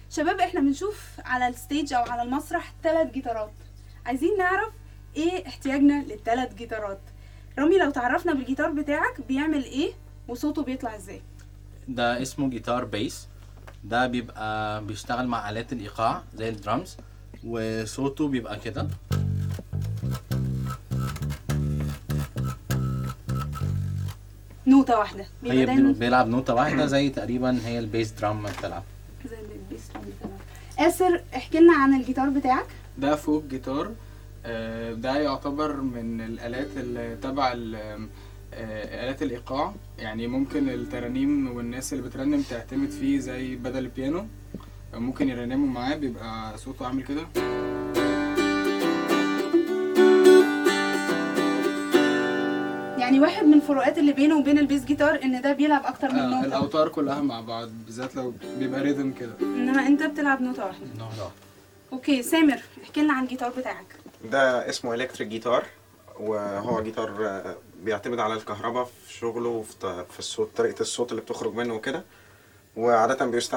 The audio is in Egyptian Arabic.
شباب احنا بنشوف على الستيج او على المسرح ثلاث جيتارات عايزين نعرف ايه احتياجنا للثلاث جيتارات رامي لو تعرفنا بالجيتار بتاعك بيعمل ايه وصوته بيطلع ازاي ده اسمه جيتار بيس ده بيبقى بيشتغل مع آلات الإيقاع زي الدرامز وصوته بيبقى كده نوتة واحدة بيبقى هي دايما بيلعب نوتة واحدة زي تقريبا هي البيس درام ما بتلعب زي البيس دrum بتاعنا. آسر احكي لنا عن الجيتار بتاعك ده فوق جيتار آه، ده يعتبر من الآلات اللي تبع ال- آه، آلات الإيقاع يعني ممكن الترانيم والناس اللي بترنم تعتمد فيه زي بدل البيانو ممكن يرنموا معاه بيبقى صوته عامل كده يعني واحد من الفروقات اللي بينه وبين البيس جيتار ان ده بيلعب اكتر من آه، نوتة الأوتار كلها مع بعض بالذات لو بيبقى ريذم كده انما انت بتلعب نوتة واحدة نوتة اوكي سامر احكي لنا عن الجيتار بتاعك ده اسمه الكتريك جيتار وهو جيتار آه، بيعتمد على الكهرباء في شغله وفي ط- في الصوت طريقة الصوت اللي بتخرج منه وكده وعادة بيستعمل